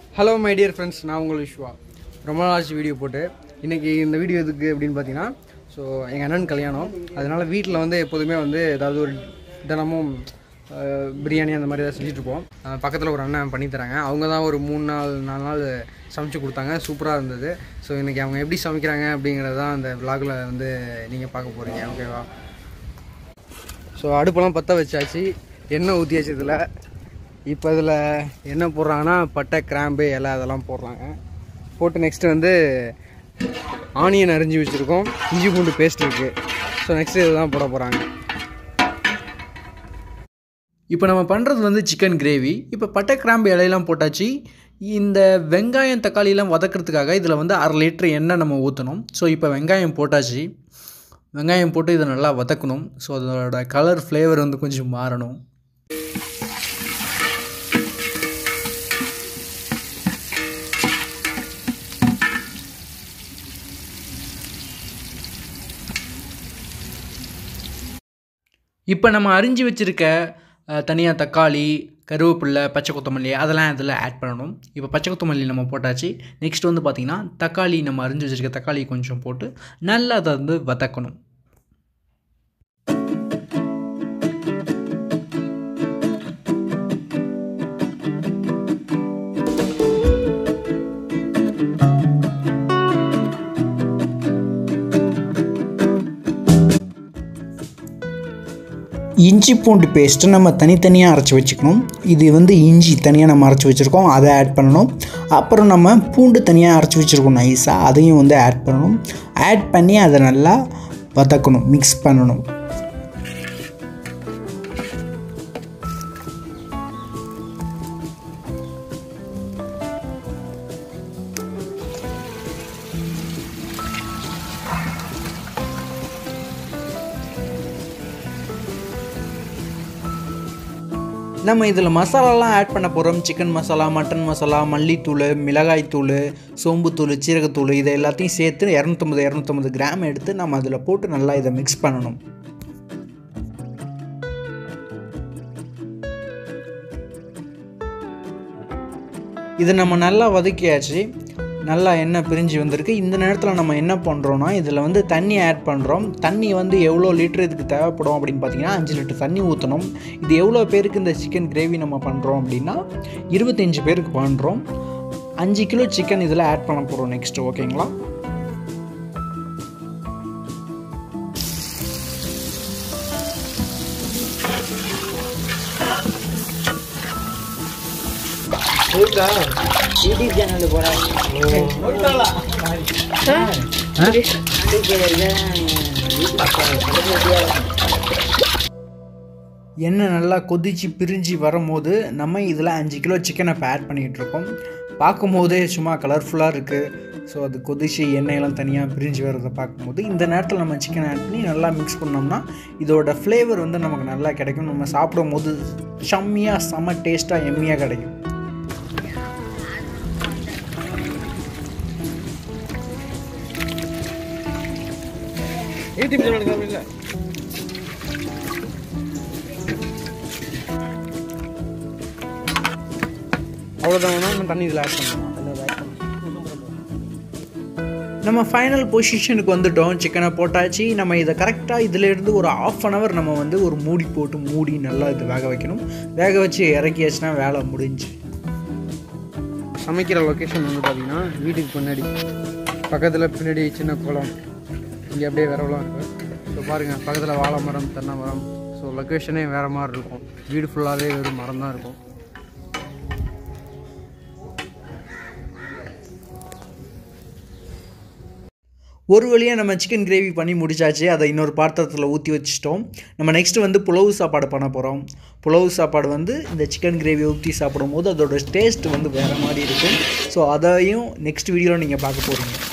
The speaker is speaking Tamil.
ஹலோ மை டியர் ஃப்ரெண்ட்ஸ் நான் உங்கள் விஸ்வா ரொம்ப நாளாச்சு வீடியோ போட்டு இன்றைக்கி இந்த வீடியோ எதுக்கு அப்படின்னு பார்த்தீங்கன்னா ஸோ எங்கள் அண்ணன் கல்யாணம் அதனால் வீட்டில் வந்து எப்போதுமே வந்து ஏதாவது ஒரு தினமும் அஹ், பிரியாணி அந்த மாதிரி ஏதாவது செஞ்சுட்ருப்போம் பக்கத்தில் ஒரு அண்ணன் பண்ணி தராங்க அவங்க தான் ஒரு மூணு நாள் நாலு நாள் சமைச்சு கொடுத்தாங்க சூப்பராக இருந்தது ஸோ இன்றைக்கி அவங்க எப்படி சமைக்கிறாங்க அப்படிங்கிறது தான் அந்த vlogல வந்து நீங்கள் பார்க்க போகிறீங்க ஓகேவா ஸோ அடுப்பெல்லாம் பற்ற வச்சாச்சு எண்ணெய் ஊற்றியாச்சு இதில் இப்போ இதில் என்ன போடுறாங்கன்னா பட்டை கிராம்பு இலை அதெல்லாம் போடுறாங்க போட்டு நெக்ஸ்ட்டு வந்து ஆனியன் அரிஞ்சு வச்சுருக்கோம் இஞ்சி பூண்டு பேஸ்ட் இருக்குது ஸோ நெக்ஸ்ட்டு இதுதான் போட போகிறாங்க இப்போ நம்ம பண்ணுறது வந்து சிக்கன் கிரேவி இப்போ பட்டை கிராம்பு இலையெல்லாம் போட்டாச்சு இந்த வெங்காயம் தக்காளியெல்லாம் வதக்கிறதுக்காக இதில் வந்து அரை லிட்டர் எண்ணெய் நம்ம ஊற்றணும் ஸோ இப்போ வெங்காயம் போட்டாச்சு வெங்காயம் போட்டு இதை நல்லா வதக்கணும் ஸோ அதோட கலர் ஃப்ளேவர் வந்து கொஞ்சம் மாறணும் இப்போ நம்ம அரிஞ்சு வச்சுருக்க தனியாக தக்காளி கருவேப்பில்லை பச்சை கொத்தமல்லி அதெல்லாம் இதில் ஆட் பண்ணணும் இப்போ பச்சை கொத்தமல்லி நம்ம போட்டாச்சு நெக்ஸ்ட் வந்து பார்த்திங்கன்னா தக்காளி நம்ம அரிஞ்சு வச்சுருக்க தக்காளி கொஞ்சம் போட்டு நல்லா அதை வந்து வதக்கணும் இஞ்சி பூண்டு பேஸ்ட்டு நம்ம தனித்தனியாக அரைச்சி வச்சுக்கணும் இது வந்து இஞ்சி தனியாக நம்ம அரைச்சி வச்சுருக்கோம் அதை ஆட் பண்ணணும் அப்புறம் நம்ம பூண்டு தனியாக அரைச்சி வச்சுருக்கோம் நைஸாக அதையும் வந்து ஆட் பண்ணணும் ஆட் பண்ணி அதை நல்லா வதக்கணும் மிக்ஸ் பண்ணணும் நம்ம இதில் மசாலாலாம் ஆட் பண்ண போகிறோம் சிக்கன் மசாலா மட்டன் மசாலா மல்லித்தூள் மிளகாய்த்தூள் சோம்புத்தூள் சீரகத்தூள் இதை எல்லாத்தையும் சேர்த்து இரநூத்தம்பது இரநூத்தம்பது கிராம் எடுத்து நம்ம அதில் போட்டு நல்லா இதை மிக்ஸ் பண்ணணும் இதை நம்ம நல்லா வதக்கியாச்சு நல்லா எண்ணெய் பிரிஞ்சு வந்திருக்கு இந்த நேரத்தில் நம்ம என்ன பண்ணுறோன்னா இதில் வந்து தண்ணி ஆட் பண்ணுறோம் தண்ணி வந்து எவ்வளோ லிட்டர் இதுக்கு தேவைப்படும் அப்படின்னு பார்த்தீங்கன்னா அஞ்சு லிட்டர் தண்ணி ஊற்றணும் இது எவ்வளோ பேருக்கு இந்த சிக்கன் கிரேவி நம்ம பண்ணுறோம் அப்படின்னா இருபத்தஞ்சி பேருக்கு பண்ணுறோம் அஞ்சு கிலோ சிக்கன் இதில் ஆட் பண்ண போகிறோம் நெக்ஸ்ட்டு ஓகேங்களா யூடியூப் சேனல் போகிறாங்க எண்ணெய் நல்லா கொதிச்சு பிரிஞ்சு வரும்போது நம்ம இதில் அஞ்சு கிலோ சிக்கனை இப்போ ஆட் பண்ணிகிட்டு இருக்கோம் பார்க்கும்போதே சும்மா கலர்ஃபுல்லாக இருக்குது ஸோ அது கொதிச்சு எண்ணெயெல்லாம் தனியாக பிரிஞ்சு வர்றதை பார்க்கும்போது இந்த நேரத்தில் நம்ம சிக்கனை ஆட் பண்ணி நல்லா மிக்ஸ் பண்ணோம்னா இதோட ஃப்ளேவர் வந்து நமக்கு நல்லா கிடைக்கும் நம்ம சாப்பிடும் போது செம்மையாக செம்ம டேஸ்ட்டாக எம்மியாக கிடைக்கும் யூடியூப் சேனல் இல்லை அவ்வளோதான் நம்ம தண்ணி இதில் ஆட் பண்ணணும் தண்ணி ஆட் பண்ணணும் நம்ம ஃபைனல் பொசிஷனுக்கு வந்துட்டோம் சிக்கனை போட்டாச்சு நம்ம இதை கரெக்டாக இதிலேருந்து ஒரு ஆஃப் அன் ஹவர் நம்ம வந்து ஒரு மூடி போட்டு மூடி நல்லா இது வேக வைக்கணும் வேக வச்சு இறக்கியாச்சுன்னா வேலை முடிஞ்சு சமைக்கிற லொக்கேஷன் வந்து பார்த்தீங்கன்னா வீட்டுக்கு பின்னாடி பக்கத்தில் பின்னாடி சின்ன குளம் இங்கே அப்படியே விரவலாம் இருக்குது ஸோ பாருங்கள் பக்கத்தில் வாழை மரம் தென்னை மரம் ஸோ லொக்கேஷனே வேறு மாதிரி இருக்கும் வீடு ஃபுல்லாகவே வெறும் மரம் தான் இருக்கும் ஒரு வழியாக நம்ம சிக்கன் கிரேவி பண்ணி முடிச்சாச்சு அதை இன்னொரு பாத்திரத்தில் ஊற்றி வச்சுட்டோம் நம்ம நெக்ஸ்ட்டு வந்து புலவு சாப்பாடு பண்ண போகிறோம் புலவு சாப்பாடு வந்து இந்த சிக்கன் கிரேவி ஊற்றி சாப்பிடும் போது அதோட டேஸ்ட் வந்து வேறு மாதிரி இருக்கும் ஸோ அதையும் நெக்ஸ்ட் வீடியோவில் நீங்கள் பார்க்க போகிறீங்க